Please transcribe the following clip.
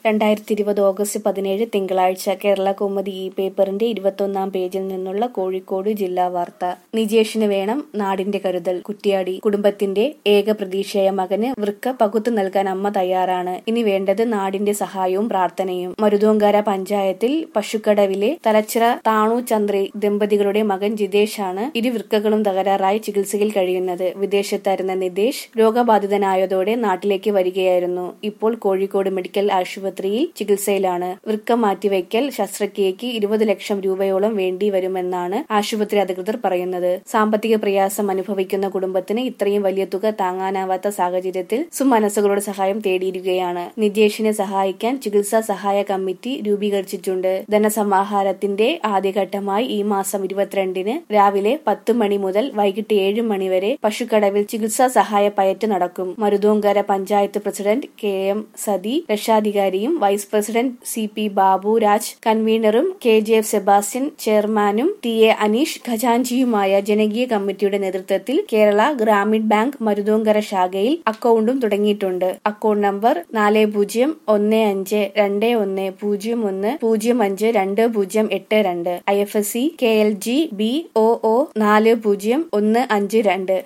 രണ്ടായിരത്തി ഇരുപത് ഓഗസ്റ്റ് പതിനേഴ് തിങ്കളാഴ്ച കേരള കൗമുദി ഈ പേപ്പറിന്റെ ഇരുപത്തൊന്നാം പേജിൽ നിന്നുള്ള കോഴിക്കോട് ജില്ലാ വാർത്ത നിജേഷിന് വേണം നാടിന്റെ കരുതൽ കുറ്റ്യാടി കുടുംബത്തിന്റെ ഏക പ്രതീക്ഷയായ മകന് വൃക്ക പകുത്തു നൽകാൻ അമ്മ തയ്യാറാണ് ഇനി വേണ്ടത് നാടിന്റെ സഹായവും പ്രാർത്ഥനയും മരുതോങ്കര പഞ്ചായത്തിൽ പശുക്കടവിലെ തലച്ചിറ താണു ചന്ദ്രി ദമ്പതികളുടെ മകൻ ജിതേഷാണ് ഇരു വൃക്കകളും തകരാറായി ചികിത്സയിൽ കഴിയുന്നത് വിദേശത്തായിരുന്ന നിതേഷ് രോഗബാധിതനായതോടെ നാട്ടിലേക്ക് വരികയായിരുന്നു ഇപ്പോൾ കോഴിക്കോട് മെഡിക്കൽ ആശുപത്രി ആശുപത്രിയിൽ ചികിത്സയിലാണ് വൃക്ക മാറ്റിവയ്ക്കൽ ശസ്ത്രക്രിയയ്ക്ക് ഇരുപത് ലക്ഷം രൂപയോളം വേണ്ടി വരുമെന്നാണ് ആശുപത്രി അധികൃതർ പറയുന്നത് സാമ്പത്തിക പ്രയാസം അനുഭവിക്കുന്ന കുടുംബത്തിന് ഇത്രയും വലിയ തുക താങ്ങാനാവാത്ത സാഹചര്യത്തിൽ സുമനസ്സുകളുടെ സഹായം തേടിയിരിക്കുകയാണ് നിജേഷിനെ സഹായിക്കാൻ ചികിത്സാ സഹായ കമ്മിറ്റി രൂപീകരിച്ചിട്ടുണ്ട് ധനസമാഹാരത്തിന്റെ ആദ്യഘട്ടമായി ഈ മാസം ഇരുപത്തിരണ്ടിന് രാവിലെ പത്ത് മണി മുതൽ വൈകിട്ട് ഏഴ് മണി വരെ പശുക്കടവിൽ ചികിത്സാ സഹായ പയറ്റ് നടക്കും Maruthonkara panchayat president K M Sathi രക്ഷാധികാരി സെക്രട്ടറിയും vice president C P Baburaj കൺവീനറും കെ ജെ എഫ് സെബാസ്റ്റ്യൻ ചെയർമാനും ടി എ അനീഷ് ഖജാൻജിയുമായ ജനകീയ കമ്മിറ്റിയുടെ നേതൃത്വത്തിൽ കേരള ഗ്രാമീൺ ബാങ്ക് മരുതോങ്കര ശാഖയിൽ അക്കൌണ്ടും തുടങ്ങിയിട്ടുണ്ട് അക്കൌണ്ട് നമ്പർ നാല് പൂജ്യം ഒന്ന് അഞ്ച് രണ്ട് ഒന്ന് പൂജ്യം ഒന്ന് പൂജ്യം അഞ്ച് രണ്ട് പൂജ്യം എട്ട് രണ്ട് I F S C K L G B O O നാല് പൂജ്യം ഒന്ന് അഞ്ച് രണ്ട്